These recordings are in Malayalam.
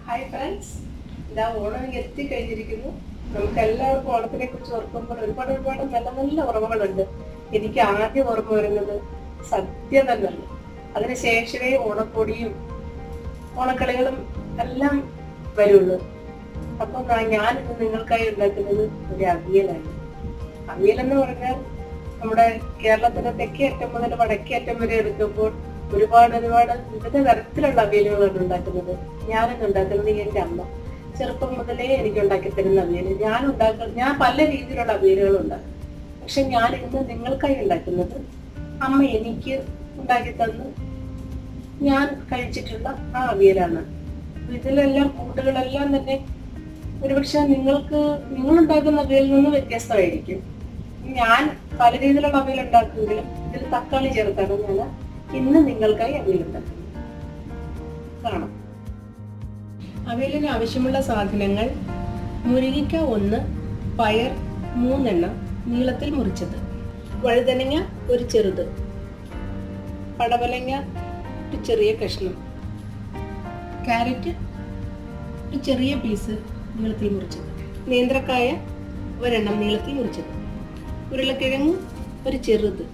ഹായ് ഫ്രണ്ട്സ് ഇതാ ഓണം ഇങ്ങ് എത്തിക്കഴിഞ്ഞിരിക്കുന്നു നമുക്ക് എല്ലാവർക്കും ഓണത്തിനെ കുറിച്ച് ഓർക്കുമ്പോൾ ഒരുപാട് ഒരുപാട് നല്ല നല്ല ഓർമ്മകളുണ്ട് എനിക്ക് ആദ്യം ഓർമ്മ വരുന്നത് സദ്യ തന്നെയാണ് അതിനുശേഷമേ ഓണപ്പൊടിയും ഓണക്കളികളും എല്ലാം വരുള്ളൂ അപ്പൊ നാ- ഞാൻ ഇന്ന് നിങ്ങൾക്കായി ഉണ്ടാക്കുന്നത് ഒരു അവിയലാണ് അവിയൽ എന്ന് പറഞ്ഞാൽ നമ്മുടെ കേരളത്തിന്റെ തെക്കേ അറ്റം മുതൽ വടക്കേ അറ്റം വരെ എടുക്കുമ്പോൾ ഒരുപാട് ഒരുപാട് വിവിധ തരത്തിലുള്ള അവിയലുകളാണ് ഉണ്ടാക്കുന്നത് ഞാനിന്ന് ഉണ്ടാക്കുന്നത് എന്റെ അമ്മ ചെറുപ്പം മുതലേ എനിക്ക് ഉണ്ടാക്കി തരുന്ന അവിയൽ ഞാൻ ഉണ്ടാക്കുന്ന ഞാൻ പല രീതിയിലുള്ള അവിയലുകൾ ഉണ്ടാക്കും പക്ഷെ ഞാൻ ഇന്ന് നിങ്ങൾക്കായി ഉണ്ടാക്കുന്നത് അമ്മ എനിക്ക് ഉണ്ടാക്കി തന്ന് ഞാൻ കഴിച്ചിട്ടുള്ള ആ അവിയലാണ് ഇതിലെല്ലാം കൂട്ടുകളെല്ലാം തന്നെ ഒരുപക്ഷെ നിങ്ങൾക്ക് നിങ്ങൾ ഉണ്ടാക്കുന്ന അവിയലിൽ നിന്ന് വ്യത്യസ്തമായിരിക്കും ഞാൻ പല രീതിയിലുള്ള അവിയൽ ഉണ്ടാക്കുമെങ്കിലും ഇതിൽ തക്കാളി ചേർത്താണ് ഞാൻ ഇന്ന് നിങ്ങൾക്കായി അവിയൽ ഉണ്ടാക്കുന്നത് കാണാം അവിയലിന് ആവശ്യമുള്ള സാധനങ്ങൾ മുരിങ്ങിക്ക ഒന്ന് പയർ മൂന്നെണ്ണം നീളത്തിൽ മുറിച്ചത് വഴുതനങ്ങ ഒരു ചെറുത് പടവലങ്ങ ഒരു ചെറിയ കഷ്ണം ക്യാരറ്റ് ഒരു ചെറിയ പീസ് നീളത്തിൽ മുറിച്ചത് നേന്ത്രക്കായ ഒരെണ്ണം നീളത്തിൽ മുറിച്ചത് ഉരുളക്കിഴങ്ങ് ഒരു ചെറുത്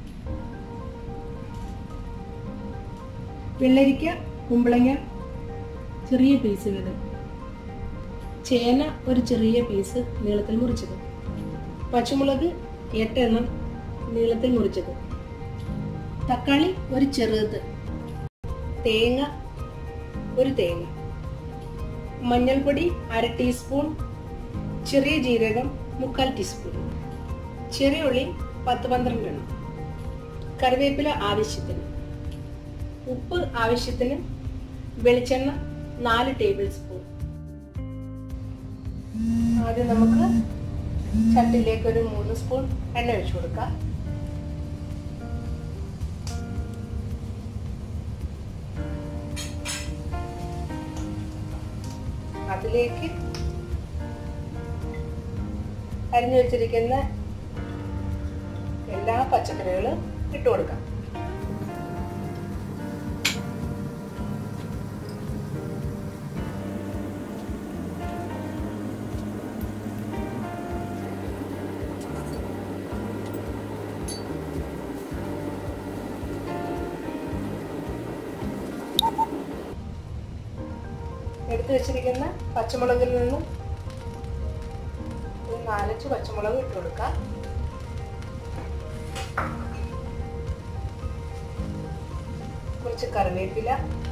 വെള്ളരിക്ക കുമ്പളങ്ങ ചെറിയ പീസുകൾ ചേന ഒരു ചെറിയ പീസ് നീളത്തിൽ മുറിച്ചത് പച്ചമുളക് എട്ടെണ്ണം നീളത്തിൽ മുറിച്ചത് തക്കാളി ഒരു ചെറുത് തേങ്ങ ഒരു തേങ്ങ മഞ്ഞൾപ്പൊടി അര ടീസ്പൂൺ ചെറിയ ജീരകം മുക്കാൽ ടീസ്പൂൺ ചെറിയ ഉള്ളി പത്ത് പന്ത്രണ്ട് എണ്ണം കറിവേപ്പില ആവശ്യത്തിന് ഉപ്പ് ആവശ്യത്തിന് വെളിച്ചെണ്ണ നാല് ടേബിൾ സ്പൂൺ ആദ്യം നമുക്ക് ചട്ടിയിലേക്ക് ഒരു മൂന്ന് സ്പൂൺ എണ്ണ ഒഴിച്ചു കൊടുക്കാം അതിലേക്ക് അരിഞ്ഞു വെച്ചിരിക്കുന്ന എല്ലാ പച്ചക്കറികളും ഇട്ട് കൊടുക്കാം എടുത്തു വെച്ചിരിക്കുന്ന പച്ചമുളകിൽ നിന്നും ഒരു നാലഞ്ച് പച്ചമുളക് ഇട്ട് കൊടുക്കാം കുറച്ച് കറിവേപ്പില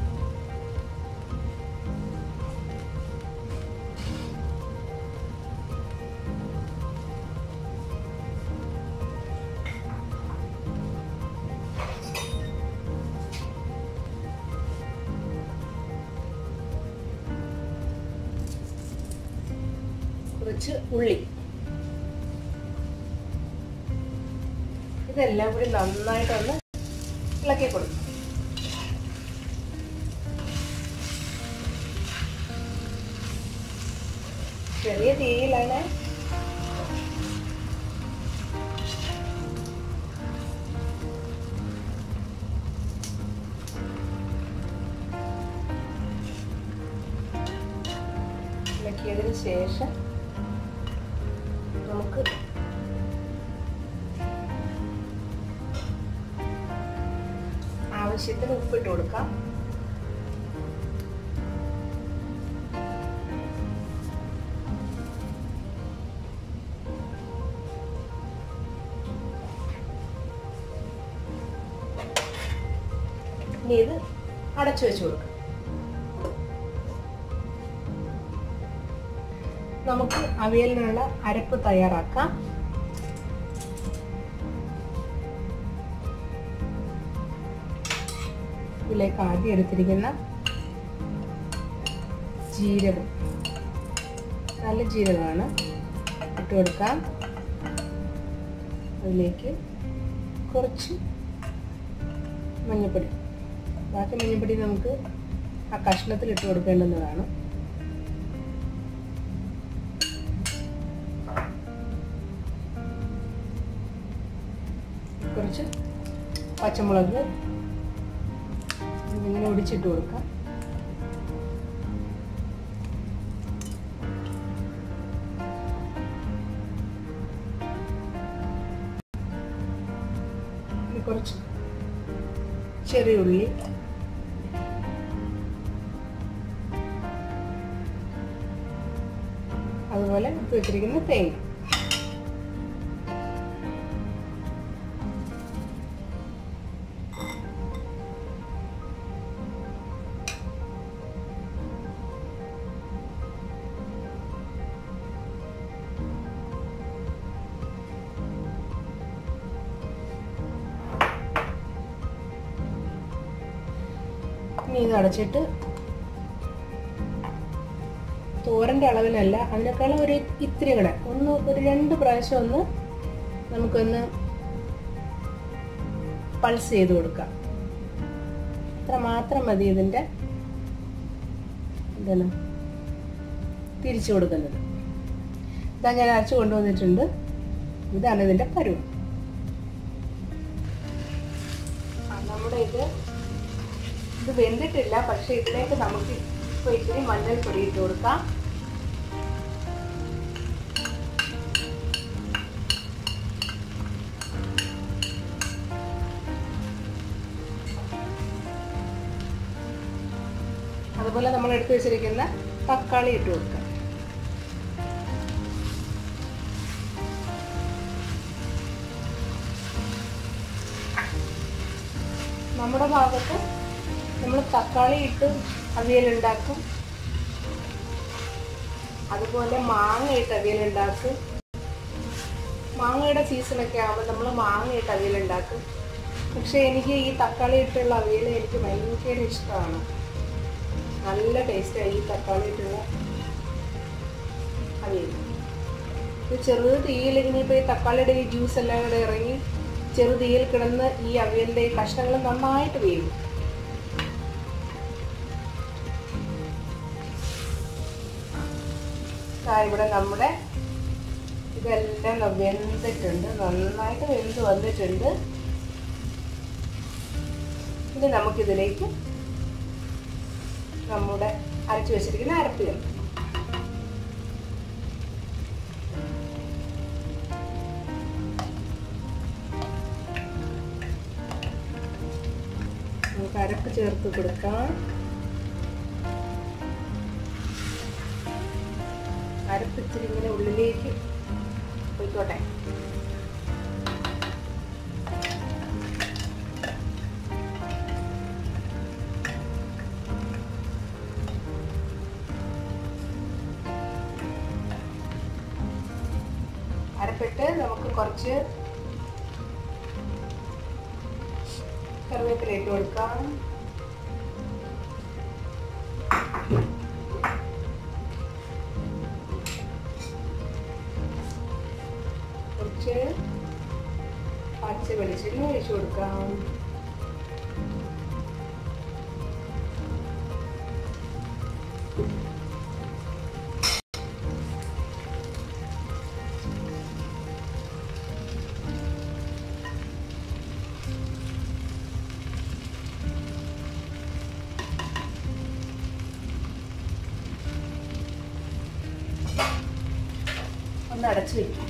കുറച്ച് ഉള്ളി ഇതെല്ലാം കൂടി നന്നായിട്ടൊന്ന് ഇളക്കി കൊടുക്കും ചെറിയ തീയിലാണ് ഇളക്കിയതിന് ശേഷം നമുക്ക് ആവശ്യത്തിന് ഉപ്പിട്ട് കൊടുക്കാം ഇനി ഇത് അടച്ചു വെച്ച് കൊടുക്കാം നമുക്ക് അവിയലിനുള്ള അരപ്പ് തയ്യാറാക്കാം ഇതിലേക്ക് ആദ്യം എടുത്തിരിക്കുന്ന ജീരകം നല്ല ജീരകമാണ് ഇട്ട് കൊടുക്കാം അതിലേക്ക് കുറച്ച് മഞ്ഞൾപ്പൊടി ബാക്കി മഞ്ഞൾപ്പൊടി നമുക്ക് ആ കഷ്ണത്തിൽ ഇട്ട് കൊടുക്കേണ്ടുന്നതാണ് കുറച്ച് പച്ചമുളക് ഇങ്ങനെ ഒടിച്ചിട്ട് കൊടുക്കാം കുറച്ച് ചെറിയ ഉള്ളി അതുപോലെ എടുത്ത് വെച്ചിരിക്കുന്ന തേങ്ങ ഇനി ഇത് അടച്ചിട്ട് തോരൻ്റെ അളവിനല്ല അതിനേക്കാളും ഒരു ഇത്തിരി കൂടെ ഒന്ന് ഒരു രണ്ട് പ്രാവശ്യം ഒന്ന് നമുക്കൊന്ന് പൾസ് ചെയ്ത് കൊടുക്കാം അത്ര മാത്രം മതി ഇതിൻ്റെ എന്താണ് തിരിച്ചു കൊടുക്കുന്നത് ഇതാ ഞാൻ അരച്ചു കൊണ്ടുവന്നിട്ടുണ്ട് ഇതാണ് ഇതിൻ്റെ പരുവം ആ, നമ്മുടെ ഇത് ഇത് വെന്തിട്ടില്ല പക്ഷെ ഇതിലേക്ക് നമുക്ക് ഇപ്പോൾ ഇത്തിരി മഞ്ഞൾപ്പൊടി ഇട്ട് കൊടുക്കാം അതുപോലെ നമ്മൾ എടുത്തു വെച്ചിരിക്കുന്ന തക്കാളി ഇട്ട് കൊടുക്കാം നമ്മുടെ ഭാഗത്ത് നമ്മൾ തക്കാളി ഇട്ട് അവിയലുണ്ടാക്കും അതുപോലെ മാങ്ങ ഇട്ട് അവിയലുണ്ടാക്കും മാങ്ങയുടെ സീസണൊക്കെ ആകുമ്പോൾ നമ്മൾ മാങ്ങ ഇട്ട് അവിയലുണ്ടാക്കും പക്ഷേ എനിക്ക് ഈ തക്കാളി ഇട്ടുള്ള അവിയൽ എനിക്ക് ഭയങ്കര ഇഷ്ടമാണ് നല്ല ടേസ്റ്റാണ് ഈ തക്കാളി ഇട്ടുള്ള അവിയൽ ഇത് ചെറു തീയിൽ ഇനിയിപ്പോൾ ഈ തക്കാളിയുടെ ഈ ജ്യൂസ് എല്ലാം കൂടെ ഇറങ്ങി ചെറു തീയിൽ കിടന്ന് ഈ അവിയലിൻ്റെ ഈ കഷ്ണങ്ങൾ നന്നായിട്ട് വേവും ദാ ഇവിടെ നമ്മുടെ ഇതെല്ലാം വെന്തിട്ടുണ്ട് നന്നായിട്ട് വെന്ത് വന്നിട്ടുണ്ട് ഇനി നമുക്കിതിലേക്ക് നമ്മുടെ അരച്ചു വെച്ചിരിക്കുന്ന അരപ്പ് ചേർക്കാം നമുക്ക് അരപ്പ് ചേർത്ത് കൊടുക്കാം അരപ്പ് ഇച്ചിരി ഇങ്ങനെ ഉള്ളിലേക്ക് പോയിക്കോട്ടെ അരപ്പിട്ട് നമുക്ക് കുറച്ച് കറിവേപ്പില ഇട്ട് കൊടുക്കാം കുറച്ച് പച്ച വെളിച്ചെണ്ണ ഒഴിച്ചു കൊടുക്കാം ഒന്ന് അടച്ചു വെക്കും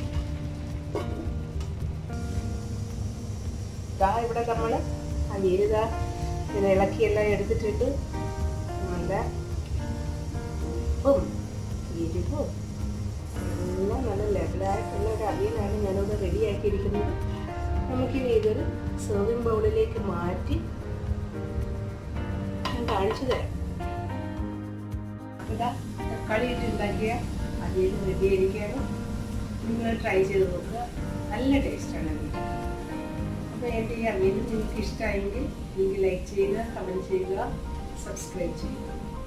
ഇതാ ഇവിടെ നമ്മൾ ആ നീരിത ഇങ്ങനെ ഇളക്കിയെല്ലാം എടുത്തിട്ടിട്ട് നല്ല ഉപ്പും എരിവും എല്ലാം നല്ല ലെവലായിട്ടുള്ള ഒരു അവിയലാണ് ഞാനിവിടെ റെഡിയാക്കിയിരിക്കുന്നത് നമുക്കിനി ഇതൊരു സെർവിങ് ബൗളിലേക്ക് മാറ്റി ഞാൻ കാണിച്ചു തരാം ഇതാ തക്കാളി ഇട്ട് ഉണ്ടാക്കിയ അവിയൽ റെഡിയായിരിക്കുകയാണ് നിങ്ങൾ ട്രൈ ചെയ്ത് നോക്കുക നല്ല ടേസ്റ്റാണ് അതിന് അപ്പോൾ എൻ്റെ ഈ അവിയൽ നിങ്ങൾക്ക് ഇഷ്ടമായെങ്കിൽ എനിക്ക് ലൈക്ക് ചെയ്യുക കമൻറ്റ് ചെയ്യുക സബ്സ്ക്രൈബ് ചെയ്യുക